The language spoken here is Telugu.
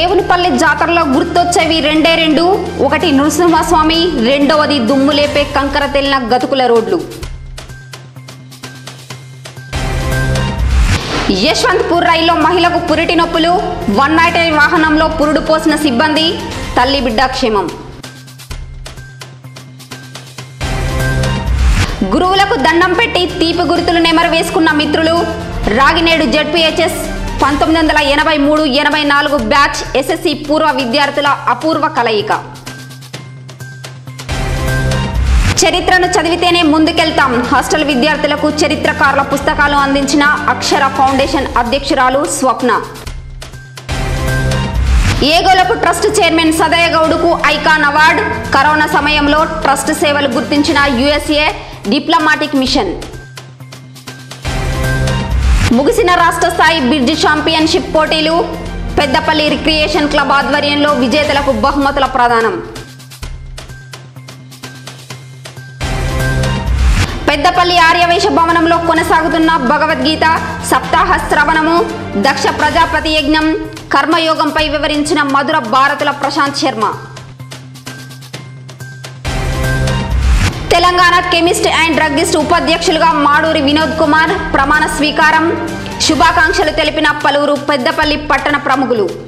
దేవునిపల్లి జాతరలో గుర్తొచ్చేవి రెండే రెండు ఒకటి నృసింహస్వామి రెండవది దుమ్ములేపే కంకర తెల్లిన గతుకుల రోడ్లు యశ్వంత్పూర్ రైల్లో మహిళకు పురిటి నొప్పులు వన్ నాట్ ఎయిట్ వాహనంలో పురుడు పోసిన సిబ్బంది తల్లి బిడ్డ క్షేమం గురువులకు దండం పెట్టి తీపి గుర్తులు నెమరు వేసుకున్న మిత్రులు రాగినేడు జడ్పీహెచ్ఎస్ పంతొమ్మిది వందల ఎనభై మూడు ఎనభై నాలుగు బ్యాచ్ ఎస్ఎస్సి పూర్వ విద్యార్థుల అపూర్వ కలయిక చరిత్రను చదివితేనే ముందుకెళ్తాం హాస్టల్ విద్యార్థులకు చరిత్రకారుల పుస్తకాలు అందించిన అక్షర ఫౌండేషన్ అధ్యక్షురాలు స్వప్న ఏగోలకు ట్రస్ట్ చైర్మన్ సదయ గౌడ్కు ఐకాన్ అవార్డ్ కరోనా సమయంలో ట్రస్ట్ సేవలు గుర్తించిన యుఎస్ఏ డిప్లొమాటిక్ మిషన్ ముగిసిన రాష్ట్ర స్థాయి బ్రిడ్జ్ ఛాంపియన్షిప్ పోటీలు పెద్దపల్లి రిక్రియేషన్ క్లబ్ ఆధ్వర్యంలో విజేతలకు బహుమతుల ప్రదానం పెద్దపల్లి ఆర్యవైశ్య భవనంలో కొనసాగుతున్న భగవద్గీత సప్తాహ శ్రవణము దక్ష ప్రజాపతి యజ్ఞం కర్మయోగంపై వివరించిన Madhura Bharatula Prashant Sharma Telangana chemist and druggist ఉపాధ్యక్షులుగా మాడూరి వినోద్ కుమార్ ప్రమాణ స్వీకారం శుభాకాంక్షలు తెలిపిన పలువురు పెద్దపల్లి పట్టణ ప్రముఖులు